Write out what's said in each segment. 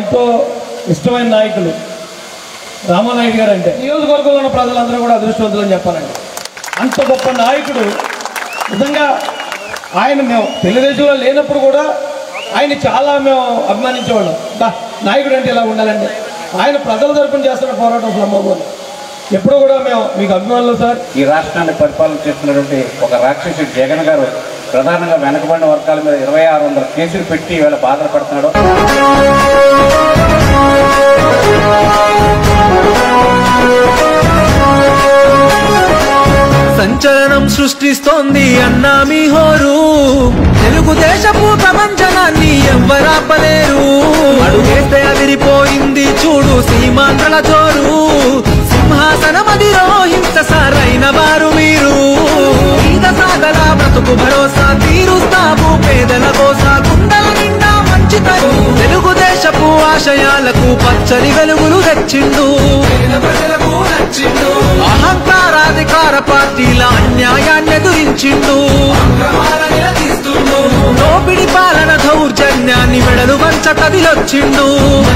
ఎంతో ఇష్టమైన నాయకులు రామానాయుడు గారు అంటే నియోజకవర్గంలో ఉన్న ప్రజలందరూ కూడా అదృష్టవంతులని చెప్పాలండి అంత గొప్ప నాయకుడు నిజంగా ఆయన మేము తెలుగుదేశంలో లేనప్పుడు కూడా ఆయన చాలా మేము అభిమానించేవాళ్ళం బా నాయకుడు అంటే ఇలా ఉండాలండి ఆయన ప్రజల తరపున చేస్తున్న పోరాటం సంభవం ఎప్పుడు కూడా మేము మీకు అభిమానులు సార్ ఈ రాష్ట్రాన్ని పరిపాలన చేస్తున్నటువంటి ఒక రాక్షసుడు జగన్ గారు ప్రధానంగా వెనకబడిన వర్గాల మీద ఇరవై ఆరు వందల కేసులు పెట్టి ఈవేళ బాధలు పడుతున్నాడు సంచలనం సృష్టిస్తోంది అన్నా మీ హోరు తెలుగుదేశపు ప్రపంచనాన్ని ఎవ్వరాపలేరు అడుగేస్తే అదిరిపోయింది చూడు సీమాంధ్రల జోరు సింహాసనం అధిరోహించ సారైన వారు మీరు ఈద సాగల బ్రతుకు భరోసా తీరుస్తాము పేదల కోసా గుండెల నిండా మంచితనం తెలుగుదేశపు ఆశయాలకు పచ్చని వెలుగులు తెచ్చిండు పేద ప్రజలకు నచ్చిండు అహంకారాధికార పార్టీల అన్యాయాన్ని ఎదురించిండు దోపిడి పాలన దౌర్జన్యాన్ని మెడలు వంచ కదిలొచ్చిండు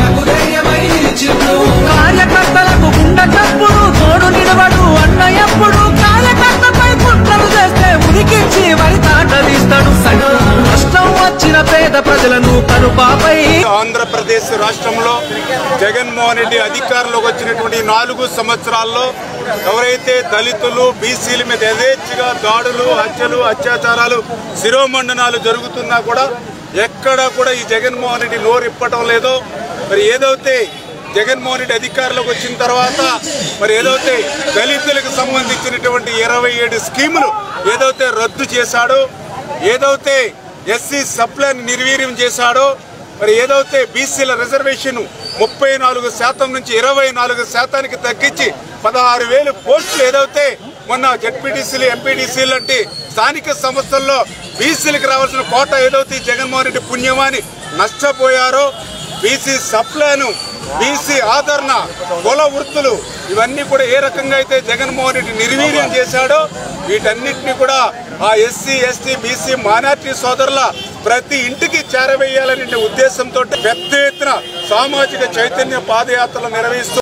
కార్యకర్తలకు గుండె చప్పుడు తోడు నిలవడు అన్న ఎప్పుడు కార్యకర్తపై కుట్రలు చేస్తే ఉనికించి వరి తాట తీస్తాడు కష్టం వచ్చిన పేద ప్రజలను కనుపాపై ఆంధ్రప్రదేశ్ రాష్ట్రంలో జగన్మోహన్ రెడ్డి అధికారంలోకి వచ్చినటువంటి నాలుగు సంవత్సరాల్లో ఎవరైతే దళితులు బీసీల మీద యథేచ్ఛగా దాడులు హత్యలు అత్యాచారాలు శిరోమండనాలు జరుగుతున్నా కూడా ఎక్కడ కూడా ఈ జగన్మోహన్ రెడ్డి నోరు ఇప్పటం లేదో మరి ఏదైతే జగన్మోహన్ రెడ్డి అధికారంలోకి వచ్చిన తర్వాత మరి ఏదైతే దళితులకు సంబంధించినటువంటి ఇరవై ఏడు స్కీములు ఏదైతే రద్దు చేశాడో ఏదైతే ఎస్సీ సప్లైని నిర్వీర్యం చేశాడో మరి ఏదైతే బీసీల రిజర్వేషన్ ముప్పై నాలుగు శాతం నుంచి ఇరవై నాలుగు శాతానికి తగ్గించి పదహారు వేలు పోస్టులు ఏదైతే మొన్న జడ్పీటీసీలు ఎంపీటీసీలు లాంటి స్థానిక సంస్థల్లో బీసీలకు రావాల్సిన కోట ఏదైతే ఈ జగన్మోహన్ రెడ్డి పుణ్యమాని నష్టపోయారో బీసీ సప్లైను బీసీ ఆదరణ కుల వృత్తులు ఇవన్నీ కూడా ఏ రకంగా అయితే జగన్మోహన్ రెడ్డి నిర్వీర్యం చేశాడో వీటన్నిటిని కూడా ఆ ఎస్సీ ఎస్టీ బీసీ మైనార్టీ సోదరుల ప్రతి ఇంటికి చేరవేయాలనే ఉద్దేశంతో పెద్ద ఎత్తున సామాజిక చైతన్య పాదయాత్రలు నిర్వహిస్తూ